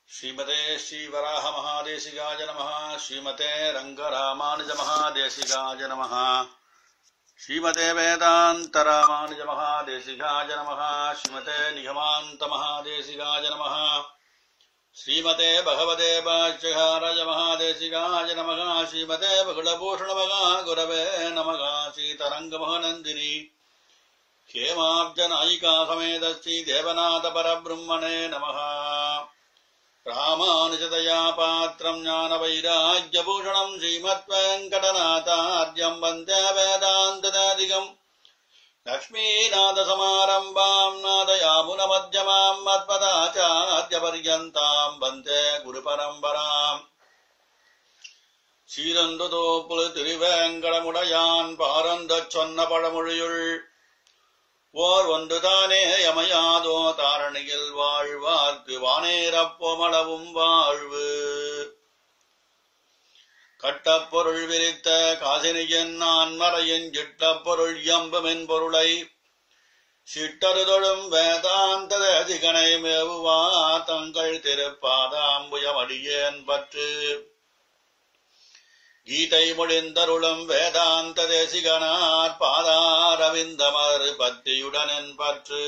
ஸ்ரீமதே ஸ்ரீவராக மகாதேசிகாய நமः ஸ்ரீமதே ரங்கராமானுஜ மகாதேசிகாய நமः ஸ்ரீமதே வேதாந்த ராமானுஜ மகாதேசிகாய நமः ஸ்ரீமதே நிகமாந்த மகாதேசிகாய நமः ஸ்ரீமதே பகவதே பாஷ்யகாராய மகாதேசிகாய நமः ஸ்ரீமதே பகுலபூஷண மகா குரவே நமः சீதரங்கமகநந்தினி हेमाब्जनायिका समेत श्रीदेवनाथ परब्रह्मणे नमः रामानुजतया पात्रम् ज्ञानवैराग्यभूषणम् श्रीमद्वेङ्कटनाथार्यम् वन्दे वेदान्तदादिकम् लक्ष्मीनाथसमारम्भाम् नादयामुनमध्यमाम् मत्पदाचार्यपर्यन्ताम् वन्दे गुरुपरम्पराम् சீரந்துதோப்புல திருவேங்கடமுடையான் பாரந்தச் சொன்ன பழமொழியுள் ஓர் ஒன்றுதானே யமையாதோ தாரணியில் வாழ்வார்க்கு வானேரப்போமளவும் வாழ்வு கட்டப்பொருள் விரித்த காசினியன் நான் மறையின் சிட்டப்பொருள் எம்புமென் பொருளை சிட்டருதொழும் வேதாந்த அதிகனை மேவுவா தங்கள் திருப்பாதாம்புயமடியேன் பற்று கீதை மொழிந்தருளும் வேதாந்த தேசிகனார் பாதாரவிந்தமர் பத்தியுடன் பற்று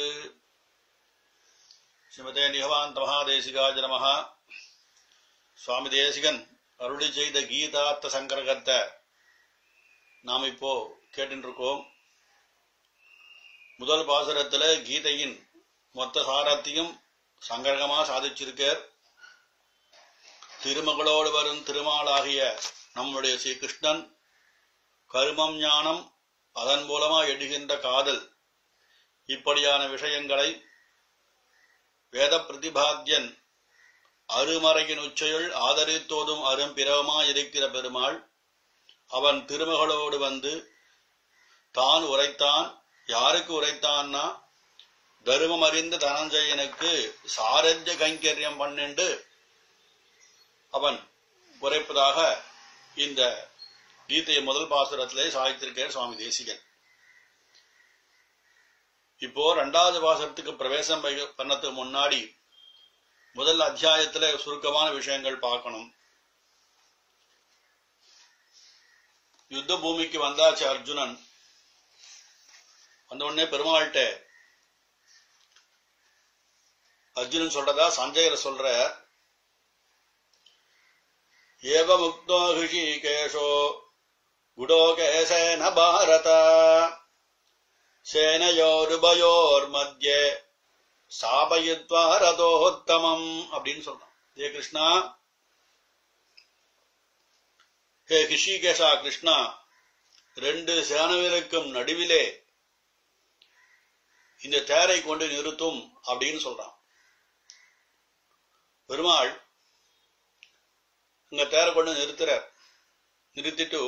ஸ்ரீமதே நிகவாந்த மகாதேசிகாஜ நமஹா சுவாமி தேசிகன் அருளி செய்த கீதார்த்த சங்கரகத்தை நாம் இப்போ கேட்டுருக்கோம் முதல் பாசுரத்துல கீதையின் மொத்த சாரத்தையும் சங்கரகமா சாதிச்சிருக்கார் திருமகளோடு வரும் திருமாலாகிய நம்முடைய ஸ்ரீ கிருஷ்ணன் கருமம் ஞானம் அதன் மூலமா எடுகின்ற காதல் இப்படியான விஷயங்களை வேத பிரதிபாத்தியன் அருமறையின் உச்சையுள் ஆதரித்தோதும் அரும்பிரவமாயிருக்கிற பெருமாள் அவன் திருமகளோடு வந்து தான் உரைத்தான் யாருக்கு உரைத்தான்னா தருமம் அறிந்த தனஞ்சயனுக்கு சாரஜ்ய கைங்கரியம் பன்னெண்டு அவன் உரைப்பதாக இந்த கீதையை முதல் பாசுரத்திலே சாதித்திருக்கார் சுவாமி தேசிகன் இப்போ ரெண்டாவது பாசுரத்துக்கு பிரவேசம் பண்ணதுக்கு முன்னாடி முதல் அத்தியாயத்துல சுருக்கமான விஷயங்கள் பார்க்கணும் யுத்த பூமிக்கு வந்தாச்சு அர்ஜுனன் வந்த உடனே பெருமாள்கிட்ட அர்ஜுனன் சொல்றதா சஞ்சயர் சொல்ற एवमुक्तो हृषीकेशो गुडोकेशेन भारत சேனையோருபயோர்மத்தியே சாபயித்வா ரதோத்தமம் அப்படின்னு சொல்றான் ஏ கிருஷ்ணா ஹே ஹிஷிகேஷா கிருஷ்ணா ரெண்டு சேனவிற்கும் நடுவிலே இந்த தேரை கொண்டு நிறுத்தும் அப்படின்னு சொல்றான் பெருமாள் இங்க தேர கொண்டு நிறுத்துற நிறுத்திட்டு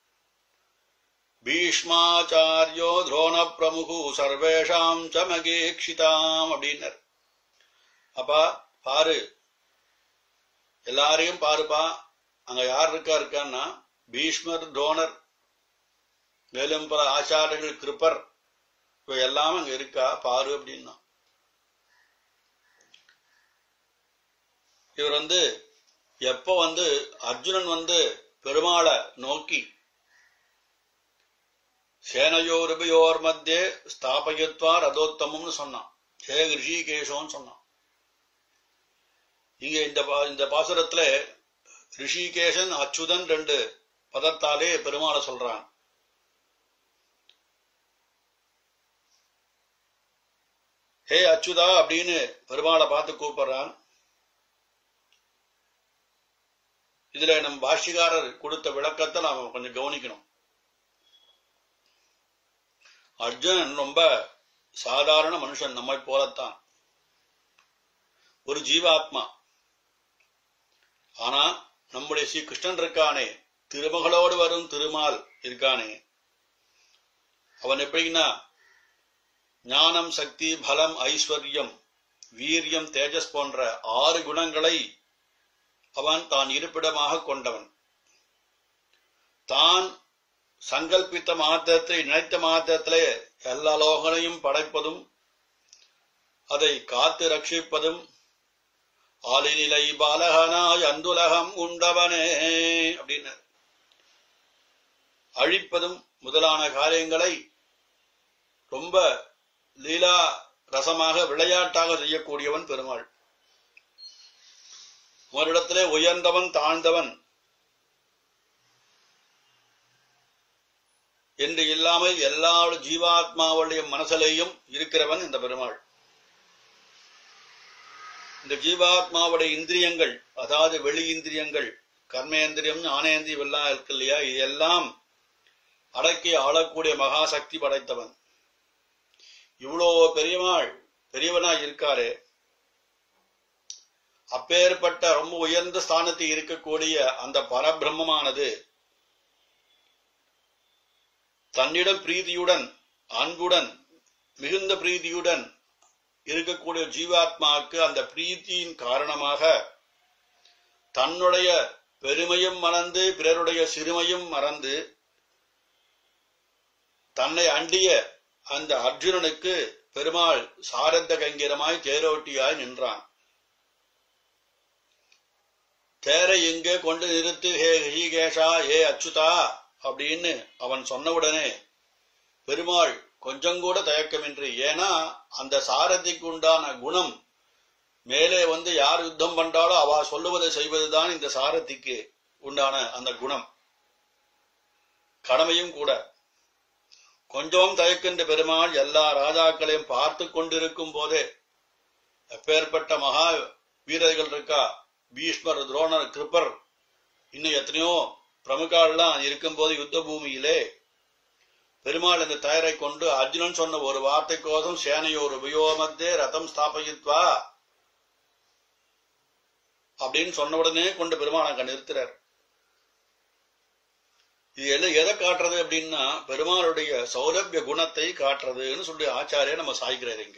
பீஷ்மாச்சாரியோ துரோண பிரமுகு சர்வேஷாம் சமகீக்ஷிதாம் அப்படின்னர் அப்பா பாரு எல்லாரையும் பாருப்பா அங்க யார் இருக்கா இருக்கான்னா பீஷ்மர் துரோணர் மேலும் பல ஆச்சாரியர்கள் கிருப்பர் இவ எல்லாம் அங்க இருக்கா பாரு அப்படின்னா இவர் வந்து எப்ப வந்து அர்ஜுனன் வந்து பெருமாளை நோக்கி சேனையோருபயோர் மத்தியே ஸ்தாபயத்வா ரதோத்தமம்னு சொன்னான் ஹே ரிஷிகேஷோன்னு சொன்னான் இங்க இந்த இந்த பாசுரத்துல ரிஷிகேஷன் அச்சுதன் ரெண்டு பதத்தாலே பெருமாளை சொல்றான் ஹே அச்சுதா அப்படின்னு பெருமாளை பார்த்து கூப்பிடுறான் இதுல நம் பாஷ்யக்காரர் கொடுத்த விளக்கத்தை நாம கொஞ்சம் கவனிக்கணும் அர்ஜுனன் ரொம்ப சாதாரண மனுஷன் நம்மை போலத்தான் ஒரு ஜீவாத்மா ஆனா நம்முடைய ஸ்ரீ கிருஷ்ணன் இருக்கானே திருமகளோடு வரும் திருமால் இருக்கானே அவன் எப்படின்னா ஞானம் சக்தி பலம் ஐஸ்வர்யம் வீரியம் தேஜஸ் போன்ற ஆறு குணங்களை அவன் தான் இருப்பிடமாக கொண்டவன் தான் சங்கல்பித்த மாத்திரத்தை நினைத்த மாத்திரத்திலே எல்லா லோகங்களையும் படைப்பதும் அதை காத்து ரட்சிப்பதும் ஆலிநிலை பாலகனாய் அந்துலகம் உண்டவனே அப்படின்னு அழிப்பதும் முதலான காரியங்களை ரொம்ப லீலா ரசமாக விளையாட்டாக செய்யக்கூடியவன் பெருமாள் அவரிடத்திலே உயர்ந்தவன் தாழ்ந்தவன் என்று இல்லாமல் எல்லா ஜீவாத்மாவுடைய மனசிலேயும் இருக்கிறவன் இந்த பெருமாள் இந்த ஜீவாத்மாவுடைய இந்திரியங்கள் அதாவது வெளி இந்திரியங்கள் கர்மேந்திரியம் ஞானேந்திரியம் எல்லாம் இருக்கு இல்லையா இது எல்லாம் அடக்கி ஆளக்கூடிய மகாசக்தி படைத்தவன் இவ்வளோ பெரியவாள் பெரியவனா இருக்காரு அப்பேற்பட்ட ரொம்ப உயர்ந்த ஸ்தானத்தில் இருக்கக்கூடிய அந்த பரபிரம்மமானது தன்னிடம் பிரீதியுடன் அன்புடன் மிகுந்த பிரீதியுடன் இருக்கக்கூடிய ஜீவாத்மாவுக்கு அந்த பிரீத்தியின் காரணமாக தன்னுடைய பெருமையும் மறந்து பிறருடைய சிறுமையும் மறந்து தன்னை அண்டிய அந்த அர்ஜுனனுக்கு பெருமாள் சாரத்த கங்கிரமாய் தேரோட்டியாய் நின்றான் தேரை எங்கே கொண்டு நிறுத்து ஹே ஹிகேஷா ஏ அச்சுதா அப்படின்னு அவன் சொன்னவுடனே பெருமாள் கொஞ்சம் கூட தயக்கமின்றி ஏன்னா அந்த சாரதிக்கு உண்டான குணம் மேலே வந்து யார் யுத்தம் பண்றாலோ அவ சொல்லுவதை செய்வதுதான் இந்த சாரதிக்கு உண்டான அந்த குணம் கடமையும் கூட கொஞ்சம் தயக்கின்ற பெருமாள் எல்லா ராஜாக்களையும் பார்த்து கொண்டிருக்கும் போதே எப்பேற்பட்ட மகா வீரர்கள் இருக்கா பீஷ்மர் துரோணர் கிருப்பர் இன்னும் எத்தனையோ பிரமுகாலாம் இருக்கும்போது யுத்த பூமியிலே பெருமாள் இந்த தயாரை கொண்டு அர்ஜுனன் சொன்ன ஒரு வார்த்தைக்கோசம் சேனையோர் உபயோகமத்தே ரதம் ஸ்தாபயித்வா அப்படின்னு சொன்ன உடனே கொண்டு பெருமாள் அங்க நிறுத்துறார் இது எல்லாம் எதை காட்டுறது அப்படின்னா பெருமாளுடைய சௌலபிய குணத்தை காட்டுறதுன்னு சொல்லி ஆச்சாரிய நம்ம சாய்க்கிறார் இங்க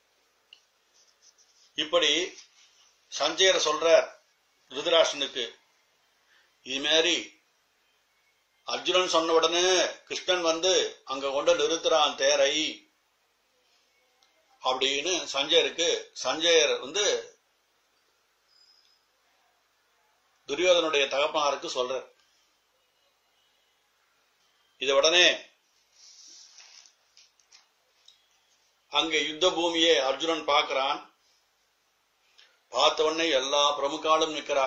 இப்படி சஞ்சயர் சொல்ற ருத்ராஷ்டனுக்கு இது மாதிரி அர்ஜுனன் சொன்ன உடனே கிருஷ்ணன் வந்து அங்க கொண்டு நிறுத்துறான் தேரை அப்படின்னு சஞ்சயருக்கு சஞ்சயர் வந்து துரியோதனுடைய தகப்பனாருக்கு சொல்றார் இது உடனே அங்க யுத்த பூமியை அர்ஜுனன் பார்க்கிறான் பார்த்த உடனே எல்லா பிரமுகாலும் நிக்கிறா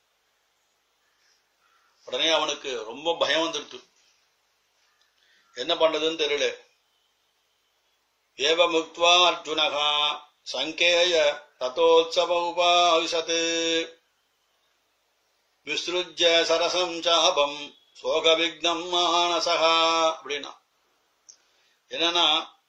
உடனே அவனுக்கு ரொம்ப பயம் வந்துடுத்து என்ன பண்றதுன்னு தெரியல ஏவ முக்துவா அர்ஜுனகா சங்கேய ரதோத்சவ உபாவிசத் விஸ்ருஜ்ய சரசம் சாபம் சோக விக்னம் மானசகா அப்படின்னா என்னன்னா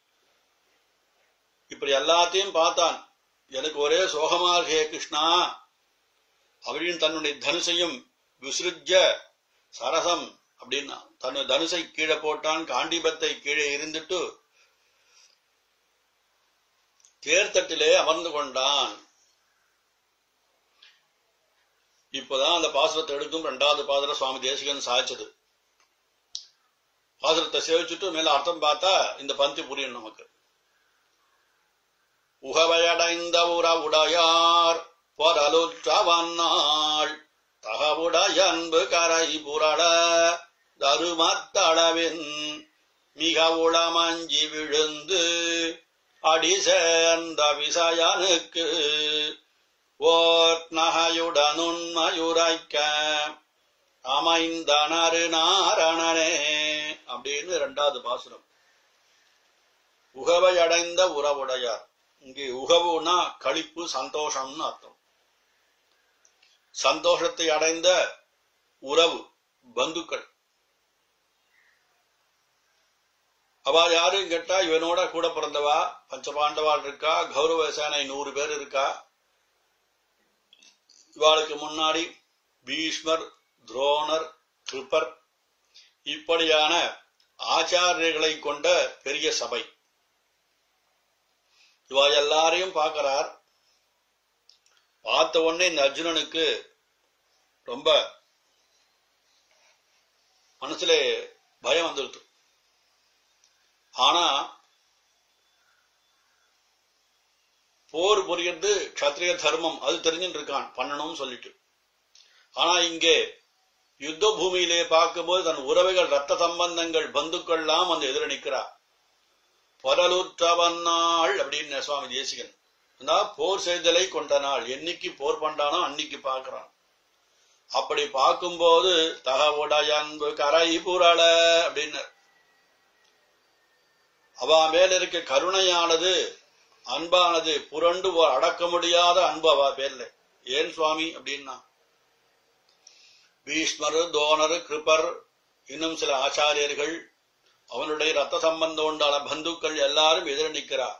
இப்படி எல்லாத்தையும் பார்த்தான் எனக்கு ஒரே சோகமா இருக்கே கிருஷ்ணா அப்படின்னு தன்னுடைய தனுசையும் விசுருஜ சரசம் அப்படின்னா தன் தனுசை கீழே போட்டான் காண்டிபத்தை கீழே இருந்துட்டு தேர்தட்டிலே அமர்ந்து கொண்டான் இப்பதான் அந்த பாசுரத்தை எடுக்கும் ரெண்டாவது பாசுர சுவாமி தேசிகன் சாய்ச்சது பாசுரத்தை சேவிச்சுட்டு மேல அர்த்தம் பார்த்தா இந்த பந்தி புரியும் நமக்கு உகவையடைந்த உற உடையார் பொரலுற்றவன்னாள் தகவுடைய அன்பு கரை புரள தருமத்தளவின் மிக உளமஞ்சி விழுந்து அடி சேர்ந்த விசயனுக்கு ஓர் நகையுடனுண்மையுரைக்க அமைந்தனரு நாரணனே அப்படின்னு இரண்டாவது பாசுரம் உகவை அடைந்த உறவுடையார் இங்கே உகவுனா களிப்பு சந்தோஷம்னு அர்த்தம் சந்தோஷத்தை அடைந்த உறவு பந்துக்கள் அவ யாரும் கேட்டா இவனோட கூட பிறந்தவா பஞ்சபாண்டவாள் இருக்கா கௌரவ சேனை நூறு பேர் இருக்கா இவாளுக்கு முன்னாடி பீஷ்மர் துரோணர் கிருப்பர் இப்படியான ஆச்சாரியர்களை கொண்ட பெரிய சபை இவா எல்லாரையும் பார்க்கிறார் பார்த்த உடனே இந்த அர்ஜுனனுக்கு ரொம்ப மனசுல பயம் வந்துருது ஆனா போர் புரியறது க்ஷத்ரிய தர்மம் அது தெரிஞ்சுட்டு இருக்கான் பண்ணணும்னு சொல்லிட்டு ஆனா இங்கே யுத்த பூமியிலே பார்க்கும்போது தன் உறவுகள் ரத்த சம்பந்தங்கள் பந்துக்கள்லாம் வந்து எதிர நிக்கிறா பொரலுற்றவன்னாள் அப்படின்னு சுவாமி தேசிகன் அதான் போர் செய்தலை கொண்ட நாள் என்னைக்கு போர் பண்றானோ அன்னைக்கு பார்க்கறான் அப்படி பார்க்கும்போது தகவுடைய அன்பு கரை புரள அப்படின்னு அவ மேல இருக்க கருணையானது அன்பானது புரண்டு ஒரு அடக்க முடியாத அன்பு அவ பேர்ல ஏன் சுவாமி அப்படின்னா பீஷ்மர் தோணர் கிருபர் இன்னும் சில ஆச்சாரியர்கள் அவனுடைய ரத்த சம்பந்தம் உண்டான பந்துக்கள் எல்லாரும் எதிர நிற்கிறார்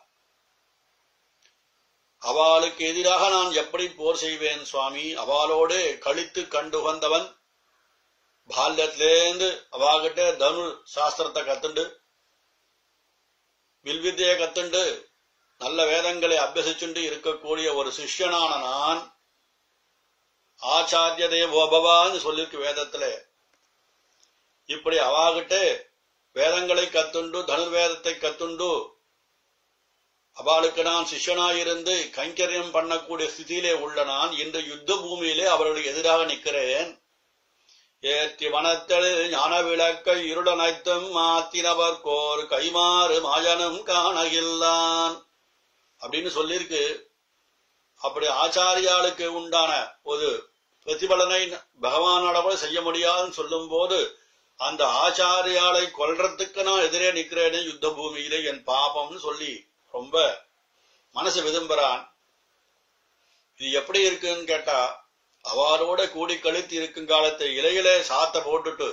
அவளுக்கு எதிராக நான் எப்படி போர் செய்வேன் சுவாமி அவளோடு கழித்து கண்டு வந்தவன் பால்யத்திலேந்து அவாகிட்ட தனு சாஸ்திரத்தை கத்துண்டு வில்வித்தையை கத்துண்டு நல்ல வேதங்களை அபியசிச்சுண்டு இருக்கக்கூடிய ஒரு சிஷ்யனான நான் ஆச்சாரிய தேவோபவான்னு சொல்லிருக்கு வேதத்துல இப்படி அவாகிட்ட வேதங்களை கத்துண்டு தனுர்வேதத்தை கத்துண்டு அவளுக்கு நான் சிஷ்யனாயிருந்து கைங்கரியம் பண்ணக்கூடிய ஸ்திதியிலே உள்ள நான் இந்த யுத்த பூமியிலே அவர்களுக்கு எதிராக நிற்கிறேன் ஏற்றி வனத்தல் ஞான விளக்கை இருளனைத்தும் மாத்தினவர் கோர் கைமாறு மாயனும் காணகில்லான் அப்படின்னு சொல்லியிருக்கு அப்படி ஆச்சாரியாளுக்கு உண்டான ஒரு பிரதிபலனை பகவானோட செய்ய முடியாதுன்னு சொல்லும் போது அந்த ஆச்சாரியாளை கொல்றதுக்கு நான் எதிரே நிக்கிறேனே யுத்த பூமியிலே என் பாபம்னு சொல்லி ரொம்ப மனசு விரும்புறான் இது எப்படி இருக்குன்னு கேட்டா அவரோட கூடி கழித்து இருக்கும் காலத்தை இலையில சாத்த போட்டுட்டு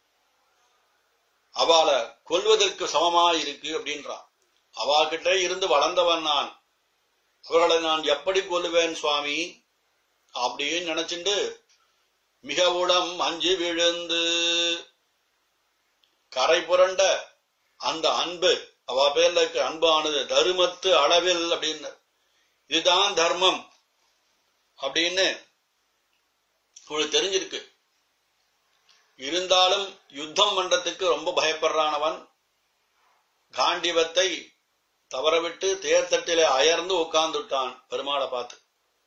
அவளை கொல்வதற்கு சமமா இருக்கு அப்படின்றான் அவாகிட்ட இருந்து வளர்ந்தவன் நான் அவர்களை நான் எப்படி கொல்லுவேன் சுவாமி அப்படின்னு நினைச்சுண்டு மிக உடம் அஞ்சு விழுந்து கரை புரண்ட அந்த அன்பு அவ பேர்ல இருக்க அன்பானது தருமத்து அளவில் அப்படின்னு இதுதான் தர்மம் அப்படின்னு உங்களுக்கு தெரிஞ்சிருக்கு இருந்தாலும் யுத்தம் பண்றதுக்கு ரொம்ப பயப்படுறானவன் காண்டிவத்தை தவறவிட்டு தேர்தட்டில அயர்ந்து உட்கார்ந்துட்டான் பெருமாளை பார்த்து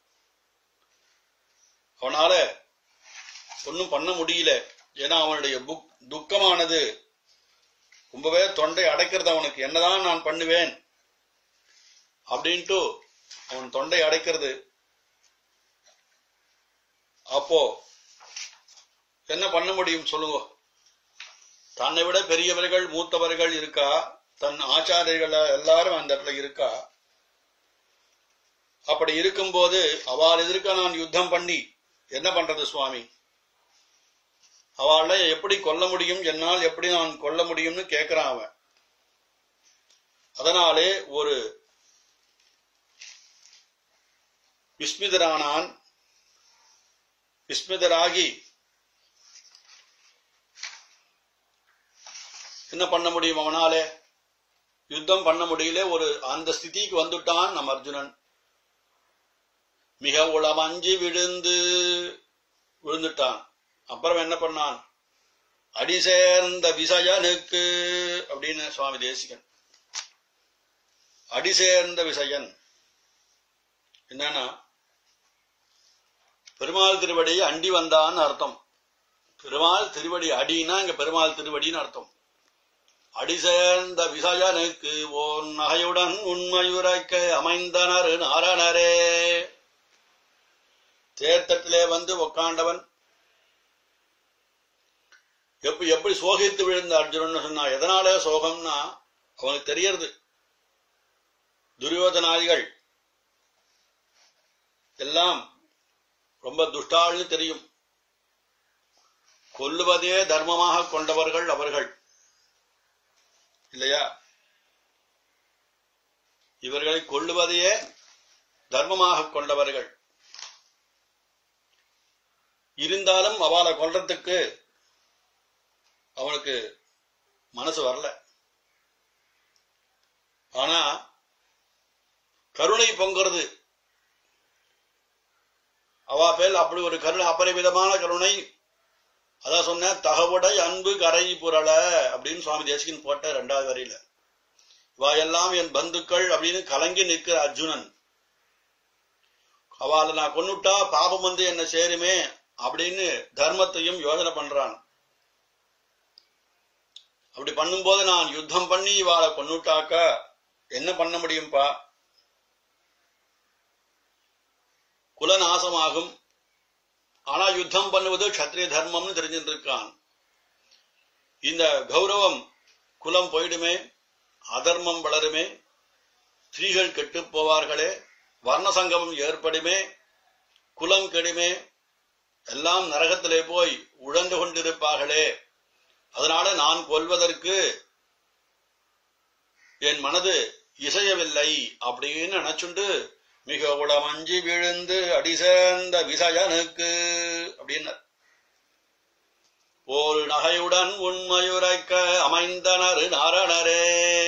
அவனால ஒன்னும் பண்ண முடியல ஏன்னா அவனுடைய புக் துக்கமானது ரொம்பவே தொண்டை அடைக்கிறது அவனுக்கு என்னதான் நான் பண்ணுவேன் அப்படின்ட்டு அவன் தொண்டை அடைக்கிறது அப்போ என்ன பண்ண முடியும் சொல்லுங்க தன்னை விட பெரியவர்கள் மூத்தவர்கள் இருக்கா தன் ஆச்சாரியர்கள் எல்லாரும் அந்த இடத்துல இருக்கா அப்படி இருக்கும்போது அவள் எதிர்க்க நான் யுத்தம் பண்ணி என்ன பண்றது சுவாமி அவளை எப்படி கொல்ல முடியும் என்னால் எப்படி நான் கொல்ல முடியும்னு கேட்கிறான் அவன் அதனாலே ஒரு விஸ்மிதரானான் விஸ்மிதராகி என்ன பண்ண முடியும் அவனாலே யுத்தம் பண்ண முடியல ஒரு அந்த ஸ்திதிக்கு வந்துட்டான் நம் அர்ஜுனன் மிக உளமஞ்சி விழுந்து விழுந்துட்டான் அப்புறம் என்ன பண்ணான் அடி சேர்ந்த விசயனுக்கு அப்படின்னு சுவாமி தேசிகன் அடி சேர்ந்த விசயன் என்னன்னா பெருமாள் திருவடி அண்டி வந்தான்னு அர்த்தம் பெருமாள் திருவடி அடினா இங்க பெருமாள் திருவடின்னு அர்த்தம் அடி சேர்ந்த விசயனுக்கு ஓன் நகையுடன் உண்மையுரைக்க அமைந்தனர் நாரணரே தேர்த்தத்திலே வந்து உக்காண்டவன் எப்ப எப்படி சோகித்து விழுந்த அர்ஜுனன் சொன்னா எதனால சோகம்னா அவனுக்கு தெரியறது துரியோதனாதிகள் எல்லாம் ரொம்ப துஷ்டாள்னு தெரியும் கொல்லுவதே தர்மமாக கொண்டவர்கள் அவர்கள் இல்லையா இவர்களை கொள்ளுவதையே தர்மமாக கொண்டவர்கள் இருந்தாலும் அவளை கொல்றதுக்கு அவனுக்கு மனசு வரல ஆனா கருணை பொங்குறது அவ பேர் அப்படி ஒரு கருணை அபரிமிதமான கருணை அதான் சொன்ன தகவுடை அன்பு கரை புரள அப்படின்னு சுவாமி தேசிகன் போட்ட ரெண்டாவது வரியில இவா எல்லாம் என் பந்துக்கள் அப்படின்னு கலங்கி நிற்கிற அர்ஜுனன் அவளை நான் கொன்னுட்டா பாபம் வந்து என்ன சேருமே அப்படின்னு தர்மத்தையும் யோஜனை பண்றான் அப்படி பண்ணும்போது நான் யுத்தம் பண்ணி இவாளை கொன்னுட்டாக்க என்ன பண்ண முடியும்பா குலநாசமாகும் ஆனா யுத்தம் பண்ணுவது க்ஷத்ரிய தர்மம்னு தெரிஞ்சுட்டு இருக்கான் இந்த கௌரவம் குலம் போயிடுமே அதர்மம் வளருமே ஸ்திரீகள் கெட்டு போவார்களே வர்ணசங்கமம் ஏற்படுமே குலம் கெடுமே எல்லாம் நரகத்திலே போய் உழந்து கொண்டிருப்பார்களே அதனால நான் கொல்வதற்கு என் மனது இசையவில்லை அப்படின்னு நினைச்சுண்டு மிக உளமஞ்சி விழுந்து அடி சேர்ந்த விசயனுக்கு அப்படின்னார் போல் நகையுடன் உண்மையுரைக்க அமைந்தனர் நாரணரே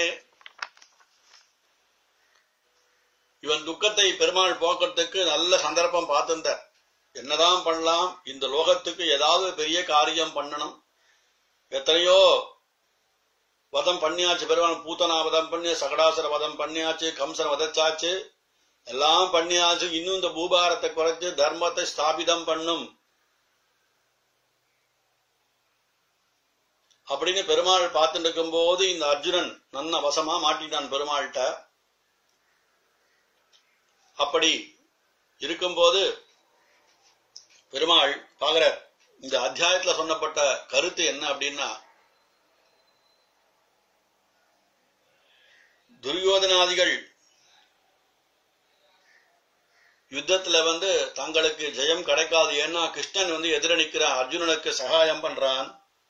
இவன் துக்கத்தை பெருமாள் போக்குறதுக்கு நல்ல சந்தர்ப்பம் பார்த்திருந்தார் என்னதான் பண்ணலாம் இந்த லோகத்துக்கு ஏதாவது பெரிய காரியம் பண்ணணும் எத்தனையோ வதம் பண்ணியாச்சு பெருமாள் பூத்தனா வதம் பண்ணி சகடாசுர வதம் பண்ணியாச்சு கம்சன் வதச்சாச்சு எல்லாம் பண்ணியாச்சு இன்னும் இந்த பூபாரத்தை குறைச்சு தர்மத்தை ஸ்தாபிதம் பண்ணும் அப்படின்னு பெருமாள் பார்த்துட்டு இருக்கும் போது இந்த அர்ஜுனன் நன்ன வசமா மாட்டிட்டான் பெருமாள்கிட்ட அப்படி இருக்கும்போது பெருமாள் பாக்குற இந்த அத்தியாயத்துல சொன்னப்பட்ட கருத்து என்ன அப்படின்னா துரியோதனாதிகள் யுத்தத்துல வந்து தங்களுக்கு ஜெயம் கிடைக்காது ஏன்னா கிருஷ்ணன் வந்து எதிர நிக்கிறான் அர்ஜுனனுக்கு சகாயம் பண்றான்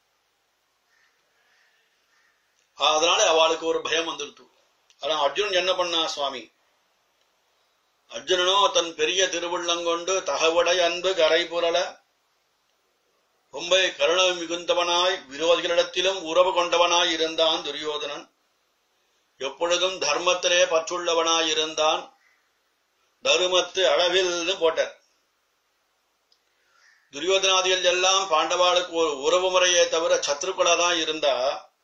அதனால அவளுக்கு ஒரு பயம் வந்துடுத்து ஆனா அர்ஜுனன் என்ன பண்ணா சுவாமி அர்ஜுனனோ தன் பெரிய திருவுள்ளங்கொண்டு தகவடை அன்பு கரை புரள ரொம்ப கருணை மிகுந்தவனாய் விரோதிகளிடத்திலும் உறவு கொண்டவனாய் இருந்தான் துரியோதனன் எப்பொழுதும் தர்மத்திலே பற்றுள்ளவனாய் இருந்தான் தருமத்து அளவில்னு போட்டார் துரியோதனாதிகள் எல்லாம் பாண்டவாளுக்கு ஒரு உறவு முறையே தவிர சத்ருக்களா தான் இருந்தா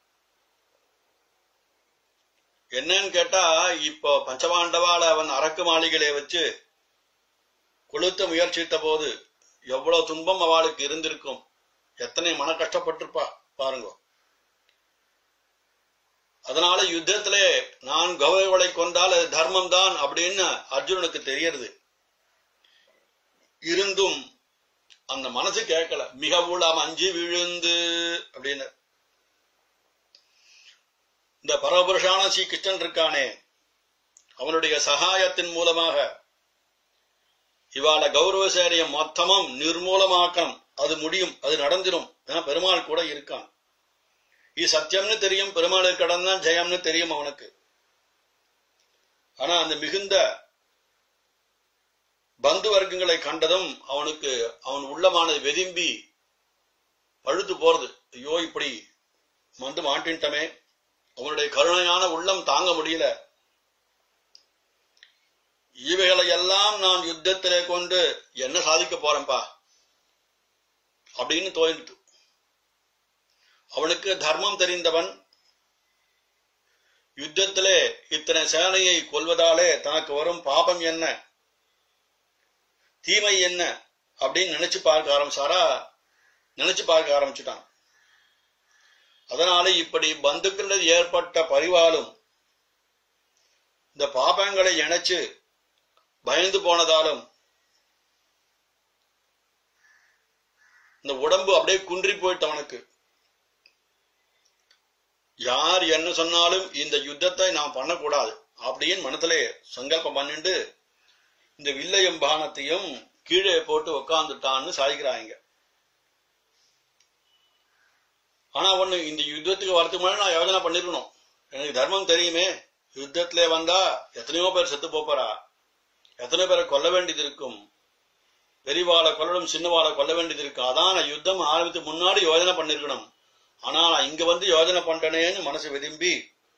என்னன்னு கேட்டா இப்போ பஞ்சபாண்டவால அவன் அரக்கு மாளிகளை வச்சு கொளுத்த முயற்சித்த போது எவ்வளவு துன்பம் அவளுக்கு இருந்திருக்கும் எத்தனை மன கஷ்டப்பட்டிருப்பா பாருங்க அதனால யுத்தத்திலே நான் கௌரவங்களை கொண்டால் அது தர்மம் தான் அப்படின்னு அர்ஜுனனுக்கு தெரியறது இருந்தும் அந்த மனசு கேட்கல மிக உளம் அஞ்சு விழுந்து அப்படின்னு இந்த பரபுருஷான ஸ்ரீ கிருஷ்ணன் இருக்கானே அவனுடைய சகாயத்தின் மூலமாக இவாள கௌரவசேரியம் மொத்தமும் நிர்மூலமாக்கணும் அது முடியும் அது நடந்துடும் ஏன்னா பெருமாள் கூட இருக்கான் இது சத்தியம்னு தெரியும் பெருமாளுக்கு கடன் தான் ஜெயம்னு தெரியும் அவனுக்கு ஆனா அந்த மிகுந்த பந்து வர்க்கங்களை கண்டதும் அவனுக்கு அவன் உள்ளமானது வெதும்பி பழுத்து போறது ஐயோ இப்படி வந்து மாட்டின்ட்டமே அவனுடைய கருணையான உள்ளம் தாங்க முடியல இவைகளை எல்லாம் நான் யுத்தத்திலே கொண்டு என்ன சாதிக்க போறேன்பா அப்படின்னு தோணிட்டு அவனுக்கு தர்மம் தெரிந்தவன் யுத்தத்திலே இத்தனை சேனையை கொல்வதாலே தனக்கு வரும் பாபம் என்ன தீமை என்ன அப்படின்னு நினைச்சு பார்க்க ஆரம்பிச்சாரா நினைச்சு பார்க்க ஆரம்பிச்சுட்டான் அதனால இப்படி பந்துக்கள் ஏற்பட்ட பரிவாலும் இந்த பாபங்களை இணைச்சு பயந்து போனதாலும் இந்த உடம்பு அப்படியே குன்றி போயிட்டு அவனுக்கு யார் என்ன சொன்னாலும் இந்த யுத்தத்தை நான் பண்ணக்கூடாது அப்படின்னு மனத்திலே சங்கல்பம் பண்ணிட்டு இந்த வில்லையும் பானத்தையும் கீழே போட்டு உக்காந்துட்டான்னு சாதிக்கிறாங்க ஆனா ஒண்ணு இந்த யுத்தத்துக்கு வரதுக்கு முன்னாடி நான் யோஜனை பண்ணிருக்கணும் எனக்கு தர்மம் தெரியுமே யுத்தத்திலே வந்தா எத்தனையோ பேர் செத்து போறா எத்தனையோ பேரை கொல்ல வேண்டியது இருக்கும் பெரியவாளை கொல்லணும் சின்னவாளை கொல்ல வேண்டியது இருக்கு அதான் நான் யுத்தம் ஆரம்பித்து முன்னாடி யோஜனை பண்ணிருக்கணும் ஆனா நான் இங்க வந்து யோஜனை பண்றேனேன்னு மனசு விரும்பி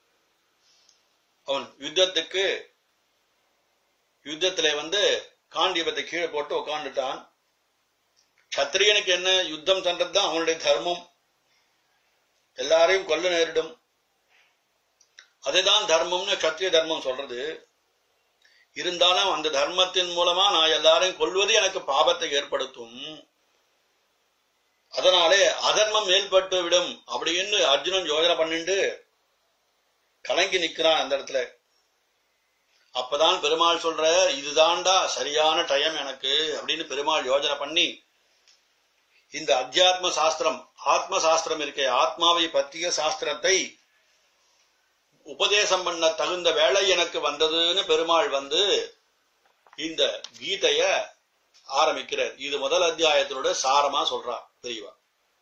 அவன் யுத்தத்துக்கு யுத்தத்திலே வந்து காண்டியபத்தை கீழே போட்டு உட்காந்துட்டான் சத்திரியனுக்கு என்ன யுத்தம் பண்றதுதான் அவனுடைய தர்மம் எல்லாரையும் கொல்ல நேரிடும் அதுதான் தர்மம்னு சத்திரிய தர்மம் சொல்றது இருந்தாலும் அந்த தர்மத்தின் மூலமா நான் எல்லாரையும் கொல்வது எனக்கு பாபத்தை ஏற்படுத்தும் அதனாலே அதர்மம் மேல்பட்டு விடும் அப்படின்னு அர்ஜுனன் யோஜனை பண்ணிட்டு கலங்கி நிக்கிறான் அந்த இடத்துல அப்பதான் பெருமாள் சொல்ற இதுதான்டா சரியான டைம் எனக்கு அப்படின்னு பெருமாள் யோஜனை பண்ணி இந்த அத்தியாத்ம சாஸ்திரம் ஆத்ம சாஸ்திரம் இருக்கே ஆத்மாவை பற்றிய சாஸ்திரத்தை உபதேசம் பண்ண தகுந்த வேலை எனக்கு வந்ததுன்னு பெருமாள் வந்து இந்த கீதைய ஆரம்பிக்கிறார் இது முதல் அத்தியாயத்தினோட சாரமா சொல்றார் பெரியவா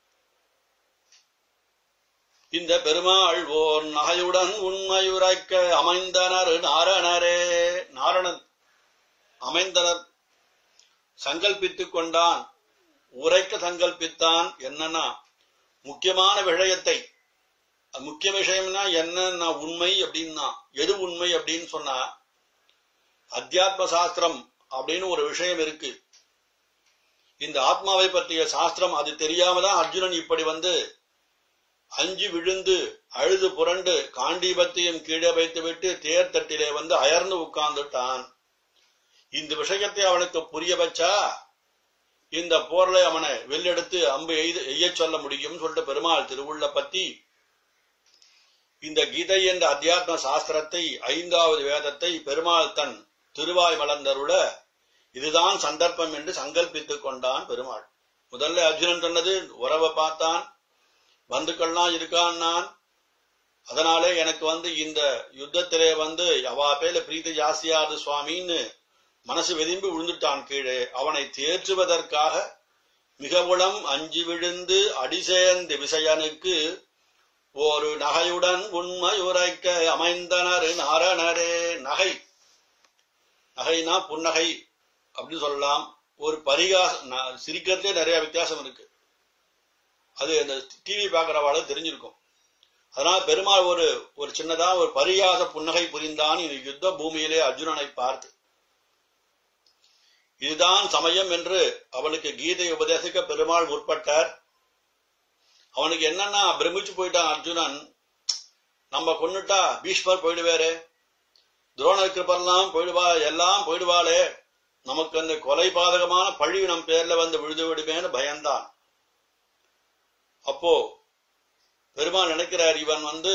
இந்த பெருமாள் ஓர் நகையுடன் உண்மையுரைக்க அமைந்தனர் நாரணரே நாரணன் அமைந்தனர் சங்கல்பித்துக் கொண்டான் உரைக்க சங்கல்பித்தான் என்னன்னா முக்கியமான விஷயத்தை முக்கிய விஷயம்னா என்ன உண்மை அப்படின்னா எது உண்மை அப்படின்னு சொன்னா அத்தியாத்ம சாஸ்திரம் அப்படின்னு ஒரு விஷயம் இருக்கு இந்த ஆத்மாவை பற்றிய சாஸ்திரம் அது தெரியாம தான் அர்ஜுனன் இப்படி வந்து அஞ்சு விழுந்து அழுது புரண்டு காண்டீபத்தையும் கீழே வைத்து விட்டு தேர் தட்டிலே வந்து அயர்ந்து உட்கார்ந்துட்டான் இந்த விஷயத்தை அவனுக்கு புரிய வச்சா இந்த போர்ல அவனை வெள்ளெடுத்து அம்பு எய்து எய்யச் சொல்ல முடியும் சொல்லிட்டு பெருமாள் திருவுள்ள பத்தி இந்த கீதை என்ற அத்தியாத்ம சாஸ்திரத்தை ஐந்தாவது வேதத்தை பெருமாள் தன் திருவாய் மலர்ந்தருள இதுதான் சந்தர்ப்பம் என்று சங்கல்பித்துக் கொண்டான் பெருமாள் முதல்ல அர்ஜுனன் சொன்னது உறவை பார்த்தான் பந்துக்கள்லாம் இருக்கான் நான் அதனாலே எனக்கு வந்து இந்த யுத்தத்திலே வந்து அவா பேர்ல பிரீத்தி ஜாஸ்தியாது சுவாமின்னு மனசு வெதிம்பி விழுந்துட்டான் கீழே அவனை தேற்றுவதற்காக மிகவுளம் அஞ்சு விழுந்து அடிசேர்ந்த விசயனுக்கு ஒரு நகையுடன் உண்மை உரைக்க அமைந்தனர் நாரணரே நகை நகைனா புன்னகை அப்படின்னு சொல்லலாம் ஒரு பரிகாசம் சிரிக்கிறதுலே நிறைய வித்தியாசம் இருக்கு அது அந்த டிவி பார்க்கிறவாளும் தெரிஞ்சிருக்கும் அதனால பெருமாள் ஒரு ஒரு சின்னதா ஒரு பரிகாச புன்னகை புரிந்தான் இந்த யுத்த பூமியிலே அர்ஜுனனை பார்த்து இதுதான் சமயம் என்று அவனுக்கு கீதை உபதேசிக்க பெருமாள் முற்பட்டார் அவனுக்கு என்னன்னா பிரமிச்சு போயிட்டான் அர்ஜுனன் நம்ம கொண்டுட்டா பீஷ்மர் போயிடுவாரு துரோண கிருப்பெல்லாம் போயிடுவா எல்லாம் போயிடுவாளே நமக்கு அந்த கொலை பாதகமான பழி நம் பேர்ல வந்து விழுது விடுமேன்னு பயந்தான் அப்போ பெருமாள் நினைக்கிறார் இவன் வந்து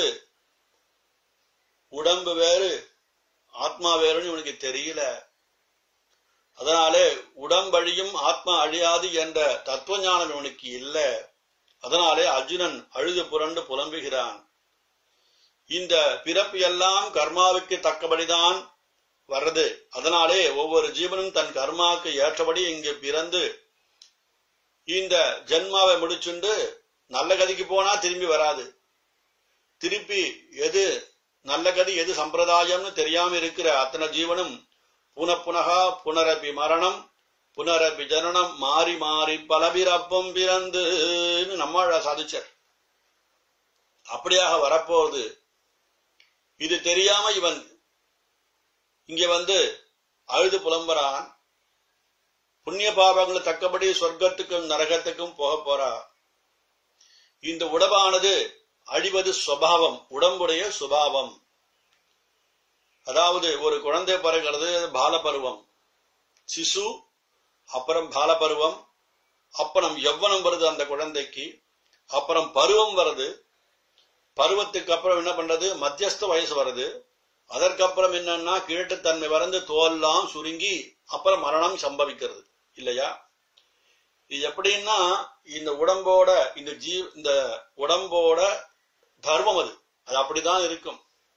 உடம்பு வேறு ஆத்மா வேறுன்னு இவனுக்கு தெரியல அதனாலே உடம்பழியும் ஆத்மா அழியாது என்ற தத்துவ ஞானம் இவனுக்கு இல்ல அதனாலே அர்ஜுனன் அழுது புரண்டு புலம்புகிறான் இந்த பிறப்பு எல்லாம் கர்மாவுக்கு தக்கபடிதான் வர்றது அதனாலே ஒவ்வொரு ஜீவனும் தன் கர்மாவுக்கு ஏற்றபடி இங்கு பிறந்து இந்த ஜென்மாவை முடிச்சுண்டு நல்ல கதிக்கு போனா திரும்பி வராது திருப்பி எது நல்ல கதி எது சம்பிரதாயம்னு தெரியாம இருக்கிற அத்தனை ஜீவனும் புனப்புனகா புனரபி மரணம் புனரபி ஜனனம் மாறி மாறி பலபிறப்பும் பிறந்து நம்மாழ சாதிச்சார் அப்படியாக வரப்போகுது இது தெரியாம இவன் இங்க வந்து அழுது புலம்புறான் புண்ணிய பாவங்களை தக்கபடி சொர்க்கத்துக்கும் நரகத்துக்கும் போக போறா இந்த உடம்பானது அழிவது சுவாவம் உடம்புடைய சுபாவம் அதாவது ஒரு குழந்தை பிறகுறது பாலபருவம் சிசு அப்புறம் பாலபருவம் அப்புறம் எவ்வனம் வருது அந்த குழந்தைக்கு அப்புறம் பருவம் வருது பருவத்துக்கு அப்புறம் என்ன பண்றது மத்தியஸ்த வயசு வருது அதற்கப்புறம் என்னன்னா கிழட்டுத்தன்மை வறந்து தோல்லாம் சுருங்கி அப்புறம் மரணம் சம்பவிக்கிறது இல்லையா இது எப்படின்னா இந்த உடம்போட இந்த ஜீ இந்த உடம்போட தர்மம் அது அது அப்படிதான் இருக்கும்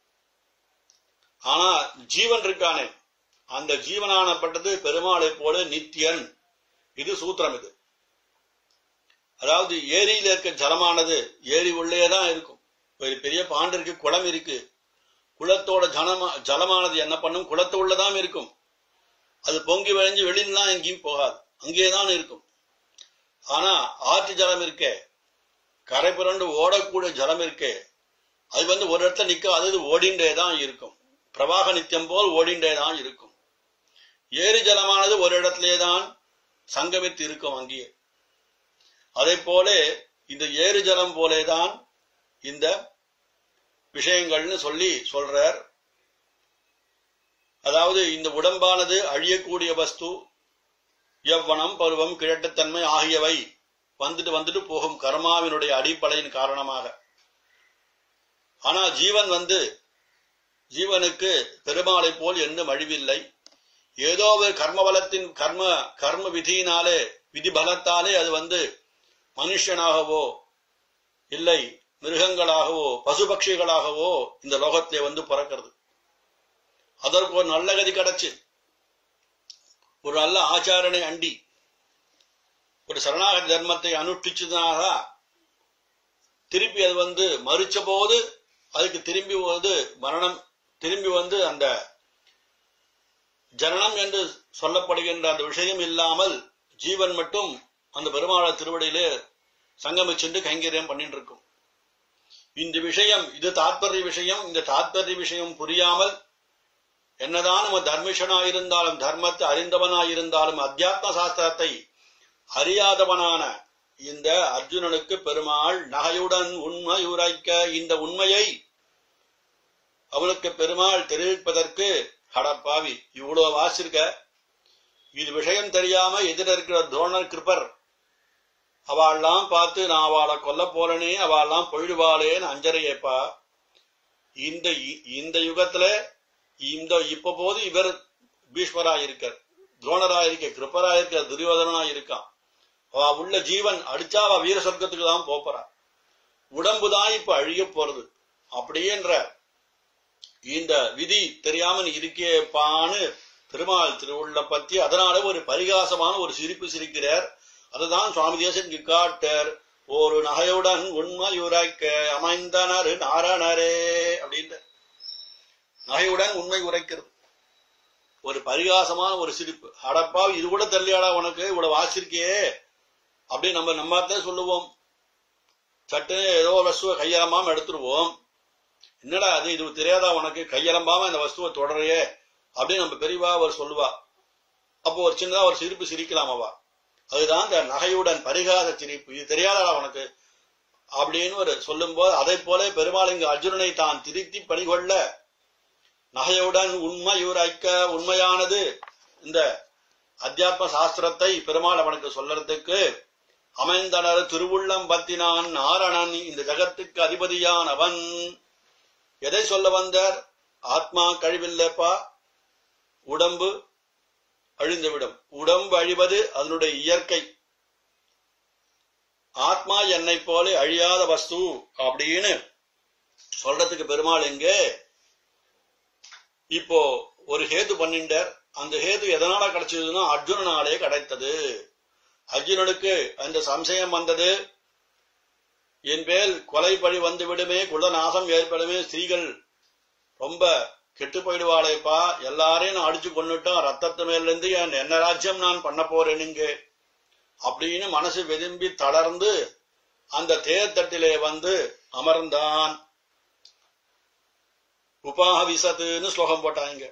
ஆனா ஜீவன் இருக்கானே அந்த ஜீவனானப்பட்டது பெருமாளை போல நித்தியன் இது சூத்திரம் இது அதாவது ஏரியில இருக்க ஜலமானது ஏரி உள்ளேதான் இருக்கும் ஒரு பெரிய பாண்டு இருக்கு குளம் இருக்கு குளத்தோட ஜலமா ஜலமானது என்ன பண்ணும் குளத்து உள்ளதான் இருக்கும் அது பொங்கி விளைஞ்சு வெளியிலாம் எங்கேயும் போகாது அங்கேதான் இருக்கும் ஆனா ஆற்று ஜலம் இருக்கே கரை புரண்டு ஓடக்கூடிய ஜலம் இருக்கே அது வந்து ஒரு இடத்துல நிக்க அது ஓடிண்டே தான் இருக்கும் பிரவாக நித்தியம் போல் ஓடிண்டே தான் இருக்கும் ஏரி ஜலமானது ஒரு இடத்திலே தான் சங்கமித்து இருக்கும் அங்கேயே அதே போல இந்த ஏறு ஜலம் போலேதான் இந்த விஷயங்கள்னு சொல்லி சொல்றார் அதாவது இந்த உடம்பானது அழியக்கூடிய வஸ்து யவ்வனம் பருவம் கிழட்டுத்தன்மை ஆகியவை வந்துட்டு வந்துட்டு போகும் கர்மாவினுடைய அடிப்படையின் காரணமாக ஆனா ஜீவன் வந்து ஜீவனுக்கு பெருமாளை போல் என்னும் அழிவில்லை ஏதோ ஒரு கர்மபலத்தின் கர்ம கர்ம விதியினாலே விதி பலத்தாலே அது வந்து மனுஷனாகவோ இல்லை மிருகங்களாகவோ பசுபட்சிகளாகவோ இந்த லோகத்திலே வந்து பிறக்கிறது அதற்கு ஒரு நல்ல கதி கிடைச்சு ஒரு நல்ல ஆச்சாரனை அண்டி ஒரு சரணாகதி தர்மத்தை அனுஷ்டிச்சதுனால திருப்பி அது வந்து மறுச்ச போது அதுக்கு திரும்பி வந்து மரணம் திரும்பி வந்து அந்த ஜனனம் என்று சொல்லப்படுகின்ற அந்த விஷயம் இல்லாமல் ஜீவன் மட்டும் அந்த பெருமாள திருவடியிலே சங்கமிச்சென்று கைங்கரியம் பண்ணிட்டு இருக்கும் இந்த விஷயம் இது தாத்பரிய விஷயம் இந்த தாத்பரிய விஷயம் புரியாமல் என்னதான் நம்ம தர்மிஷனாயிருந்தாலும் தர்மத்தை அறிந்தவனாயிருந்தாலும் அத்தியாத்ம சாஸ்திரத்தை அறியாதவனான இந்த அர்ஜுனனுக்கு பெருமாள் நகையுடன் உண்மை உரைக்க இந்த உண்மையை அவனுக்கு பெருமாள் தெரிவிப்பதற்கு ஹடப்பாவி இவ்வளவு வாசிருக்க இது விஷயம் தெரியாம எதிர இருக்கிற துரோணர் கிருப்பர் அவள்லாம் பார்த்து நான் அவளை கொல்ல போறேனே அவள்லாம் பொழுவாளேன்னு அஞ்சரையப்பா இந்த இந்த யுகத்துல இந்த இப்ப போது இவர் பீஷ்மரா இருக்கார் துரோணரா இருக்க கிருப்பரா இருக்க துரியோதனா இருக்கான் அவ உள்ள ஜீவன் அடிச்சா அவ வீர சொர்க்கத்துக்கு தான் போறா உடம்பு தான் இப்ப அழிய போறது அப்படின்ற இந்த விதி தெரியாம நீ இருக்கேப்பான்னு பெருமாள் திருவுள்ள பத்தி அதனால ஒரு பரிகாசமான ஒரு சிரிப்பு சிரிக்கிறார் அதுதான் சுவாமி தேசன் காட்டர் ஒரு நகையுடன் உண்மை உரைக்க அமைந்தனர் நாரணரே அப்படின்ற நகையுடன் உண்மை உரைக்கிறது ஒரு பரிகாசமான ஒரு சிரிப்பு அடப்பா இது கூட தெரியலையாடா உனக்கு இவ்வளவு வாசிருக்கே அப்படி நம்ம நம்ம சொல்லுவோம் சட்டு ஏதோ வஸ்துவை கையலம்பாம எடுத்துருவோம் என்னடா அது இது தெரியாதா உனக்கு கையலம்பாம இந்த வஸ்துவை தொடரையே அப்படின்னு நம்ம பெரியவா அவர் சொல்லுவா அப்போ ஒரு சின்னதா ஒரு சிரிப்பு சிரிக்கலாம் அவா அதுதான் இந்த நகையுடன் பரிகாத சிரிப்பு இது தெரியாதா உனக்கு அப்படின்னு ஒரு சொல்லும் போது அதை போல பெருமாள் இங்கு அர்ஜுனனை தான் திருத்தி பணிகொள்ள நகையுடன் உண்மை உரைக்க உண்மையானது இந்த அத்தியாத்ம சாஸ்திரத்தை பெருமாள் அவனுக்கு சொல்லறதுக்கு அமைந்தனர் திருவுள்ளம் பத்தினான் நாரணன் இந்த ஜகத்துக்கு அதிபதியான் அவன் எதை சொல்ல வந்தார் ஆத்மா கழிவில்லைப்பா உடம்பு அழிந்துவிடும் உடம்பு அழிவது அதனுடைய இயற்கை ஆத்மா என்னை போல அழியாத வஸ்து அப்படின்னு சொல்றதுக்கு பெருமாள் எங்க இப்போ ஒரு ஹேது பண்ணிண்டார் அந்த ஹேது எதனால கிடைச்சதுன்னா அர்ஜுனனாலே கிடைத்தது அர்ஜுனனுக்கு அந்த சம்சயம் வந்தது என் பேர் கொலை பழி வந்து விடுமே குலநாசம் ஏற்படுமே ஸ்திரீகள் ரொம்ப கெட்டு போயிடுவாளேப்பா எல்லாரையும் நான் அடிச்சு கொண்டுட்டோம் ரத்தத்து மேல இருந்து என் என்ன ராஜ்யம் நான் பண்ண போறேனுங்க அப்படின்னு மனசு விரும்பி தளர்ந்து அந்த தேர்தட்டிலே வந்து அமர்ந்தான் உபாக விசத்துன்னு ஸ்லோகம் போட்டாங்க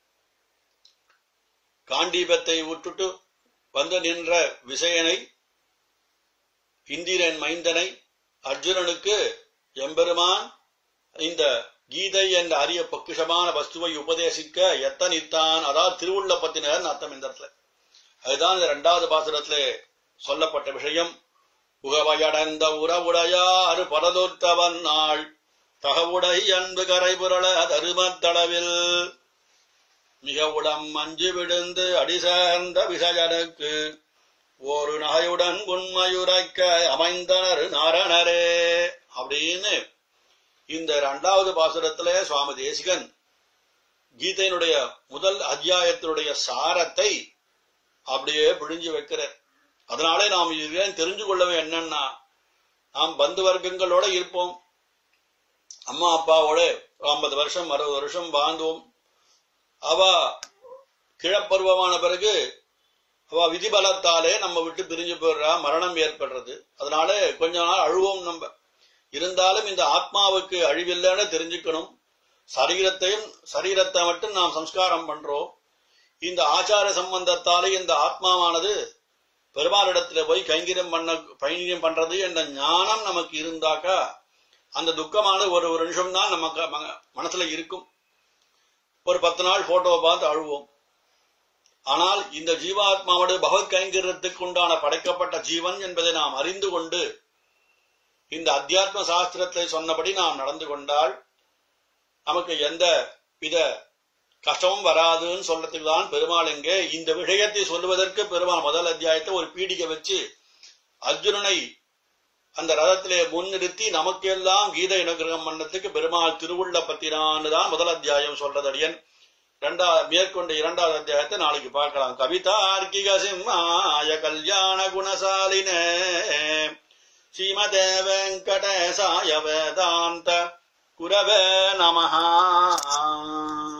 காண்டீபத்தை விட்டுட்டு வந்து நின்ற விசயனை இந்திரன் மைந்தனை அர்ஜுனனுக்கு எம்பெருமான் இந்த கீதை என்ற அரிய பொக்கிஷமான வஸ்துவை உபதேசிக்க எத்தனித்தான் அதாவது திருவுள்ள பத்தினர் அர்த்தம் இந்த இடத்துல அதுதான் இந்த இரண்டாவது பாசுரத்துல சொல்லப்பட்ட விஷயம் உகவையடைந்த உறவுடையாறு பரதோத்தவன் நாள் தகவுடை அன்பு கரை புரள தருமத்தளவில் மிக உடம் மஞ்சு விழுந்து அடிசார்ந்த விசயனுக்கு ஒரு நகையுடன் உண்மையுரைக்க அமைந்தனர் நாரணரே அப்படின்னு இந்த இரண்டாவது பாசுரத்திலே சுவாமி தேசிகன் கீதையினுடைய முதல் அத்தியாயத்தினுடைய சாரத்தை அப்படியே பிழிஞ்சு வைக்கிறார் அதனாலே நாம் இதுதான் தெரிஞ்சு கொள்ளவே என்னன்னா நாம் பந்து வர்க்கங்களோட இருப்போம் அம்மா அப்பாவோட ஐம்பது வருஷம் அறுபது வருஷம் வாழ்ந்தோம் அவ கிழப்பருவமான பிறகு அவ விதிபலத்தாலே நம்ம விட்டு பிரிஞ்சு போயிடுறா மரணம் ஏற்படுறது அதனால கொஞ்ச நாள் அழுவோம் நம்ம இருந்தாலும் இந்த ஆத்மாவுக்கு அழிவில்லைன்னு தெரிஞ்சுக்கணும் சரீரத்தையும் சரீரத்தை மட்டும் நாம் சம்ஸ்காரம் பண்றோம் இந்த ஆச்சார சம்பந்தத்தாலே இந்த ஆத்மாவானது பெருமாளிடத்துல போய் கைங்கரியம் பண்ண கைங்கரியம் பண்றது என்ற ஞானம் நமக்கு இருந்தாக்கா அந்த துக்கமான ஒரு ஒரு நிமிஷம் தான் நமக்கு மனசுல இருக்கும் ஒரு பத்து நாள் போட்டோவை பார்த்து அழுவோம் ஆனால் இந்த ஜீவாத்மாவோட பகவத் கைங்கரியத்துக்கு உண்டான படைக்கப்பட்ட ஜீவன் என்பதை நாம் அறிந்து கொண்டு இந்த அத்தியாத்ம சாஸ்திரத்தை சொன்னபடி நாம் நடந்து கொண்டால் நமக்கு எந்த வித கஷ்டமும் வராதுன்னு சொல்றதுக்கு தான் பெருமாள் எங்கே இந்த விஷயத்தை சொல்லுவதற்கு பெருமாள் முதல் அத்தியாயத்தை ஒரு பீடிகை வச்சு அர்ஜுனனை அந்த ரதத்திலே முன்னிறுத்தி நமக்கெல்லாம் கீத இனகிரகம் பண்ணத்துக்கு பெருமாள் திருவுள்ள பத்தினான்னு தான் முதல் அத்தியாயம் சொல்றது அடியன் இரண்டாவது மேற்கொண்ட இரண்டாவது அத்தியாயத்தை நாளைக்கு பார்க்கலாம் கவிதார்க்கிக சிம்மாய கல்யாண குணசாலினே ஸ்ரீமதே வெங்கடேசாய வேதாந்த குரவே நமஹா